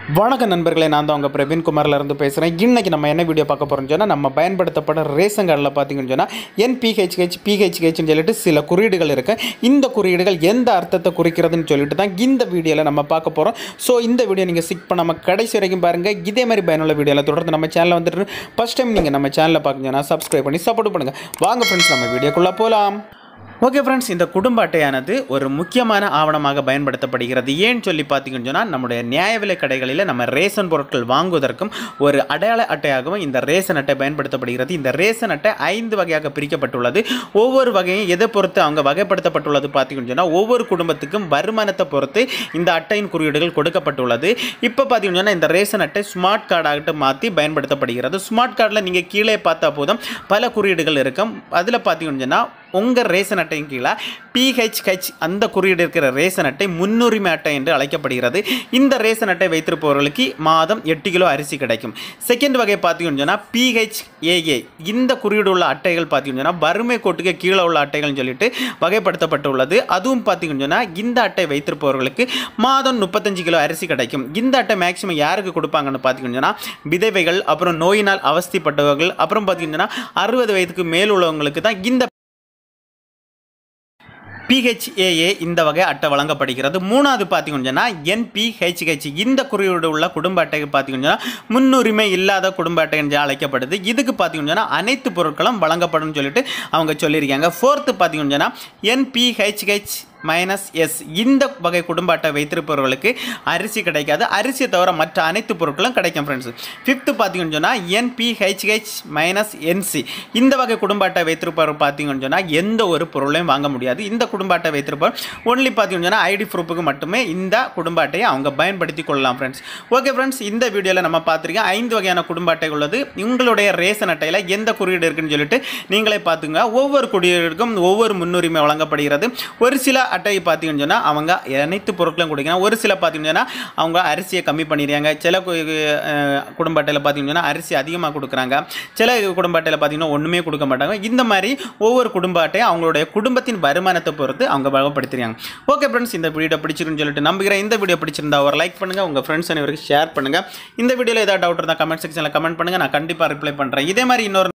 வணக்கம் நண்பர்களே நான் தான் உங்கள் பிரவீன்குமார்ல இருந்து பேசுகிறேன் இன்னைக்கு நம்ம என்ன வீடியோ பார்க்க போகிறோம்னு சொன்னால் நம்ம பயன்படுத்தப்பட ரேஷன் கார்டில் பார்த்தீங்கன்னு சொன்னால் என்பிஹெச்ஹெச் பிஹெச்ஹெச்னு சொல்லிட்டு சில குறியீடுகள் இருக்கு இந்த குறியீடுகள் எந்த அர்த்தத்தை குறிக்கிறதுன்னு சொல்லிட்டு தான் இந்த வீடியோவில் நம்ம பார்க்க போகிறோம் ஸோ இந்த வீடியோ நீங்கள் சிக் பண்ணாமல் கடைசி வரைக்கும் பாருங்கள் இதே மாதிரி பயனுள்ள வீடியோவில் தொடர்ந்து நம்ம சேனலில் வந்துட்டு ஃபஸ்ட் டைம் நீங்கள் நம்ம சேனலில் பார்க்கணும்னா சப்ஸ்கிரைப் பண்ணி சப்போர்ட் பண்ணுங்கள் வாங்க ஃப்ரெண்ட்ஸ் நம்ம வீடியோக்குள்ளே போகலாம் ஓகே ஃப்ரெண்ட்ஸ் இந்த குடும்ப அட்டையானது ஒரு முக்கியமான ஆவணமாக பயன்படுத்தப்படுகிறது ஏன்னு சொல்லி பார்த்தீங்கன்னு சொன்னால் நம்முடைய நியாய விலை கடைகளில் நம்ம ரேஷன் பொருட்கள் வாங்குவதற்கும் ஒரு அடையாள அட்டையாகவும் இந்த ரேஷன் அட்டை பயன்படுத்தப்படுகிறது இந்த ரேஷன் அட்டை ஐந்து வகையாக பிரிக்கப்பட்டுள்ளது ஒவ்வொரு வகையும் எதை பொறுத்து அவங்க வகைப்படுத்தப்பட்டுள்ளது பார்த்தீங்கன்னு சொன்னால் ஒவ்வொரு குடும்பத்துக்கும் வருமானத்தை பொறுத்து இந்த அட்டையின் குறியீடுகள் கொடுக்கப்பட்டுள்ளது இப்போ பார்த்தீங்கன்னு சொன்னால் இந்த ரேஷன் அட்டை ஸ்மார்ட் கார்டாகிட்டு மாற்றி பயன்படுத்தப்படுகிறது ஸ்மார்ட் கார்டில் நீங்கள் கீழே பார்த்தா போதும் பல குறியீடுகள் இருக்கும் அதில் பார்த்தீங்கன்னு சொன்னால் உங்கள் ரேஷன் அட்டையின் கீழே பிஹெச்ஹெச் அந்த குறியீடு இருக்கிற ரேஷன் அட்டை முன்னுரிமை அட்டை என்று அழைக்கப்படுகிறது இந்த ரேஷன் அட்டை வைத்திருப்பவர்களுக்கு மாதம் எட்டு கிலோ அரிசி கிடைக்கும் செகண்ட் வகை பார்த்தீங்கன்னு சொன்னால் பிஹெச்ஏஏ இந்த குறியீடு உள்ள அட்டைகள் பார்த்தீங்கன்னு சொன்னால் வறுமை கோட்டுக்கு கீழே உள்ள அட்டைகள்னு சொல்லிட்டு வகைப்படுத்தப்பட்டுள்ளது அதுவும் பார்த்தீங்கன்னு சொன்னால் இந்த அட்டை வைத்திருப்பவர்களுக்கு மாதம் முப்பத்தஞ்சு கிலோ அரிசி கிடைக்கும் இந்த அட்டை மேக்ஸிமம் யாருக்கு கொடுப்பாங்கன்னு பார்த்தீங்கன்னு சொன்னால் விதவைகள் அப்புறம் நோயினால் அவஸ்திப்பட்டவர்கள் அப்புறம் பார்த்தீங்கன்னா அறுபது வயதுக்கு மேல் உள்ளவங்களுக்கு தான் இந்த பிஹெச்ஏஏ இந்த வகை அட்டை வழங்கப்படுகிறது மூணாவது பார்த்தீங்கன்னு சொன்னால் என்பிஹெச்ஹெச் இந்த குறியீடு உள்ள குடும்ப அட்டை பார்த்தீங்கன்னா முன்னுரிமை இல்லாத குடும்ப அட்டை என்று அழைக்கப்படுது இதுக்கு பார்த்தீங்கன்னு சொன்னால் அனைத்து பொருட்களும் வழங்கப்படும் சொல்லிட்டு அவங்க சொல்லியிருக்காங்க ஃபோர்த்து பார்த்தீங்கன்னு சொன்னால் என்பிஹெச்ஹெச் மைனஸ் எஸ் இந்த வகை குடும்ப அட்டை வைத்திருப்பவர்களுக்கு அரிசி கிடைக்காது அரிசியை தவிர மற்ற அனைத்து பொருட்களும் கிடைக்கும் ஃப்ரெண்ட்ஸ் ஃபிஃப்த்து பார்த்தீங்கன்னு சொன்னால் என்பிஹெச்ஹெச் மைனஸ் என்சி இந்த வகை குடும்ப அட்டை வைத்திருப்பவர் பார்த்தீங்கன்னு சொன்னால் எந்த ஒரு பொருளையும் வாங்க முடியாது இந்த குடும்ப அட்டை வைத்திருப்பவர் ஒன்லி பார்த்தீங்கன்னு சொன்னால் ஐடி ப்ரூஃபுக்கு மட்டுமே இந்த குடும்ப அட்டையை அவங்க பயன்படுத்தி கொள்ளலாம் ஃப்ரெண்ட்ஸ் ஓகே ஃப்ரெண்ட்ஸ் இந்த வீடியோவில் நம்ம பார்த்துருக்கோம் ஐந்து வகையான குடும்ப அட்டை உள்ளது உங்களுடைய ரேஷன் அட்டையில் எந்த குறியீடு இருக்குன்னு சொல்லிட்டு நீங்களே பார்த்துங்க ஒவ்வொரு குறியீடுக்கும் ஒவ்வொரு முன்னுரிமை வழங்கப்படுகிறது ஒரு சில அட்டை பார்த்தீங்கன்னு சொன்னால் அவங்க அனைத்து பொருட்களும் கொடுக்கணும் ஒரு சில பார்த்தீங்கன்னு சொன்னால் அவங்க அரிசியை கம்மி பண்ணிடுறாங்க சில கு- அஹ் குடும்ப அட்டையில் பார்த்தீங்கன்னு சொன்னால் அரிசி அதிகமாக கொடுக்குறாங்க சில குடும்ப அட்டையில் பார்த்தீங்கன்னா ஒன்றுமே கொடுக்க மாட்டாங்க இந்த மாதிரி ஒவ்வொரு குடும்ப அட்டையும் அவங்களுடைய குடும்பத்தின் வருமானத்தை பொறுத்து அவங்க வகைப்படுத்துறாங்க ஓகே ஃப்ரெண்ட்ஸ் இந்த வீடியோ பிடிச்சிருக்குன்னு சொல்லிட்டு நம்புகிறேன் இந்த வீடியோ பிடிச்சிருந்தா ஒரு லைக் பண்ணுங்கள் உங்கள் ஃப்ரெண்ட்ஸ் அனைவருக்கு ஷேர் பண்ணுங்கள் இந்த வீடியோவில் ஏதாவது டவுட் இருந்தால் கமெண்ட் செக்ஷனில் கமெண்ட் பண்ணுங்கள் நான் கண்டிப்பாக ரிப்ளை பண்ணுறேன் இதே மாதிரி இன்னொரு